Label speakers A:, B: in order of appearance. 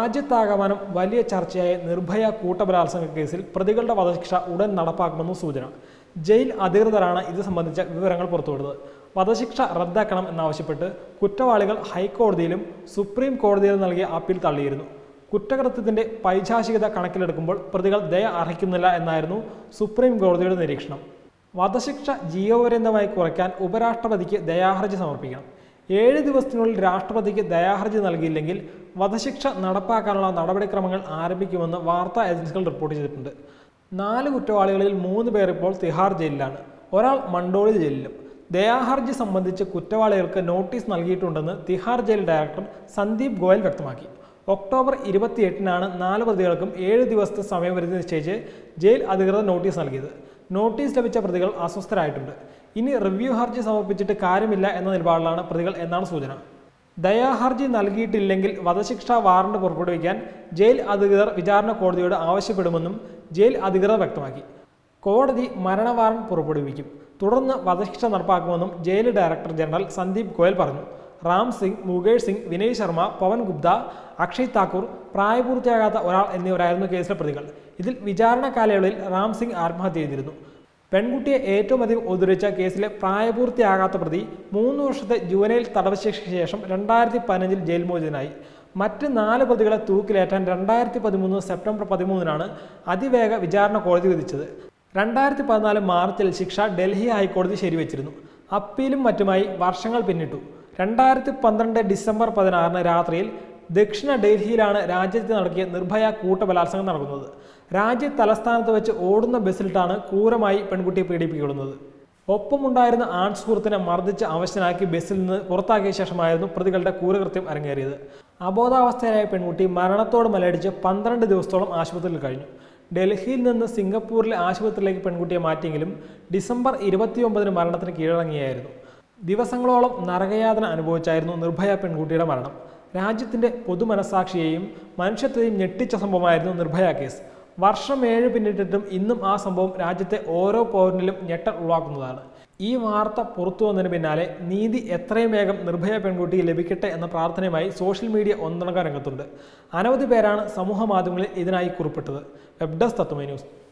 A: രാജ്യത്താകമാനം വലിയ ചർച്ചയായ നിർഭയ കൂട്ടബലാത്സംഗ കേസിൽ പ്രതികളുടെ വധശിക്ഷ ഉടൻ നടപ്പാക്കുമെന്ന് സൂചന ജയിൽ അധികൃതരാണ് ഇത് സംബന്ധിച്ച വിവരങ്ങൾ പുറത്തുവിടുന്നത് വധശിക്ഷ റദ്ദാക്കണം എന്നാവശ്യപ്പെട്ട് കുറ്റവാളികൾ ഹൈക്കോടതിയിലും സുപ്രീം കോടതിയിലും നൽകിയ അപ്പീൽ തള്ളിയിരുന്നു കുറ്റകൃത്യത്തിന്റെ പൈശാചികത കണക്കിലെടുക്കുമ്പോൾ പ്രതികൾ ദയ അർഹിക്കുന്നില്ല എന്നായിരുന്നു സുപ്രീം കോടതിയുടെ നിരീക്ഷണം വധശിക്ഷ ജീവപര്യന്തമായി കുറയ്ക്കാൻ ഉപരാഷ്ട്രപതിക്ക് ദയാഹർജി സമർപ്പിക്കണം ഏഴ് ദിവസത്തിനുള്ളിൽ രാഷ്ട്രപതിക്ക് ദയാഹർജി നൽകിയില്ലെങ്കിൽ വധശിക്ഷ നടപ്പാക്കാനുള്ള നടപടിക്രമങ്ങൾ ആരംഭിക്കുമെന്ന് വാർത്താ ഏജൻസികൾ റിപ്പോർട്ട് ചെയ്തിട്ടുണ്ട് നാല് കുറ്റവാളികളിൽ മൂന്ന് പേർ ഇപ്പോൾ തിഹാർ ജയിലിലാണ് ഒരാൾ മണ്ടോളി ജയിലിലും ദയാഹർജി സംബന്ധിച്ച് കുറ്റവാളികൾക്ക് നോട്ടീസ് നൽകിയിട്ടുണ്ടെന്ന് തിഹാർ ജയിൽ ഡയറക്ടർ സന്ദീപ് ഗോയൽ വ്യക്തമാക്കി ഒക്ടോബർ ഇരുപത്തിയെട്ടിനാണ് നാല് പ്രതികൾക്കും ഏഴ് ദിവസത്തെ സമയപരിധി നിശ്ചയിച്ച് ജയിൽ അധികൃതർ നോട്ടീസ് നൽകിയത് നോട്ടീസ് ലഭിച്ച പ്രതികൾ അസ്വസ്ഥരായിട്ടുണ്ട് ഇനി റിവ്യൂ ഹർജി സമർപ്പിച്ചിട്ട് കാര്യമില്ല എന്ന നിലപാടിലാണ് പ്രതികൾ എന്നാണ് സൂചന ദയാഹർജി നൽകിയിട്ടില്ലെങ്കിൽ വധശിക്ഷാ വാറണ്ട് പുറപ്പെടുവിക്കാൻ ജയിൽ അധികൃതർ വിചാരണ കോടതിയോട് ആവശ്യപ്പെടുമെന്നും ജയിൽ അധികൃതർ വ്യക്തമാക്കി കോടതി മരണ വാറണ്ട് പുറപ്പെടുവിക്കും തുടർന്ന് വധശിക്ഷ നടപ്പാക്കുമെന്നും jail director general Sandeep Goyal പറഞ്ഞു റാം സിംഗ് മുകേഷ് സിംഗ് വിനയ് ശർമ്മ പവൻ ഗുപ്ത അക്ഷയ് താക്കൂർ പ്രായപൂർത്തിയാകാത്ത ഒരാൾ എന്നിവരായിരുന്നു കേസിലെ പ്രതികൾ ഇതിൽ വിചാരണ കാലയളവിൽ റാം സിംഗ് ആത്മഹത്യ ചെയ്തിരുന്നു പെൺകുട്ടിയെ ഏറ്റവും അധികം ഉദ്ധരിച്ച കേസിലെ പ്രായപൂർത്തിയാകാത്ത പ്രതി മൂന്ന് വർഷത്തെ ജുവനൈൽ തടവ് ശിക്ഷയ്ക്ക് ശേഷം രണ്ടായിരത്തി പതിനഞ്ചിൽ ജയിൽ മോചിതനായി മറ്റ് നാല് പ്രതികളെ തൂക്കിലേറ്റാൻ രണ്ടായിരത്തി പതിമൂന്ന് സെപ്റ്റംബർ പതിമൂന്നിനാണ് അതിവേഗ വിചാരണ കോടതി വിധിച്ചത് രണ്ടായിരത്തി പതിനാല് മാർച്ചിൽ ശിക്ഷ ഡൽഹി ഹൈക്കോടതി ശരിവച്ചിരുന്നു അപ്പീലും മറ്റുമായി വർഷങ്ങൾ പിന്നിട്ടു രണ്ടായിരത്തി പന്ത്രണ്ട് ഡിസംബർ പതിനാറിന് രാത്രിയിൽ ദക്ഷിണ ഡൽഹിയിലാണ് രാജ്യത്ത് നടക്കിയ നിർഭയ കൂട്ടബലാത്സംഗം നടക്കുന്നത് രാജ്യ തലസ്ഥാനത്ത് വെച്ച് ഓടുന്ന ബസ്സിലിട്ടാണ് ക്രൂരമായി പെൺകുട്ടിയെ പീഡിപ്പിക്കുന്നത് ഒപ്പമുണ്ടായിരുന്ന ആൺ സുഹൃത്തിനെ മർദ്ദിച്ച് അവശനാക്കി ബസ്സിൽ നിന്ന് പുറത്താക്കിയ ശേഷമായിരുന്നു പ്രതികളുടെ ക്രൂരകൃത്യം അരങ്ങേറിയത് അബോധാവസ്ഥയിലായ പെൺകുട്ടി മരണത്തോട് മലയടിച്ച് പന്ത്രണ്ട് ദിവസത്തോളം ആശുപത്രിയിൽ കഴിഞ്ഞു ഡൽഹിയിൽ നിന്ന് സിംഗപ്പൂരിലെ ആശുപത്രിയിലേക്ക് പെൺകുട്ടിയെ മാറ്റിയെങ്കിലും ഡിസംബർ ഇരുപത്തിയൊമ്പതിന് മരണത്തിന് കീഴടങ്ങിയായിരുന്നു ദിവസങ്ങളോളം നരകയാതന അനുഭവിച്ചായിരുന്നു നിർഭയ പെൺകുട്ടിയുടെ മരണം രാജ്യത്തിന്റെ പൊതുമനസാക്ഷിയെയും മനുഷ്യത്വത്തെയും ഞെട്ടിച്ച സംഭവമായിരുന്നു നിർഭയ കേസ് വർഷം ഏഴ് പിന്നിട്ടിട്ടും ഇന്നും ആ സംഭവം രാജ്യത്തെ ഓരോ പൗരനിലും ഞെട്ടൽ ഉളവാക്കുന്നതാണ് ഈ വാർത്ത പുറത്തു വന്നതിന് പിന്നാലെ നീതി എത്രയും വേഗം നിർഭയ പെൺകുട്ടിക്ക് ലഭിക്കട്ടെ എന്ന പ്രാർത്ഥനയുമായി സോഷ്യൽ മീഡിയ ഒന്നടങ്കം രംഗത്തുണ്ട് അനവധി പേരാണ് സമൂഹ മാധ്യമങ്ങളിൽ ഇതിനായി കുറിപ്പിട്ടത് വെബ് ഡെസ്ക് തത്വമേ ന്യൂസ്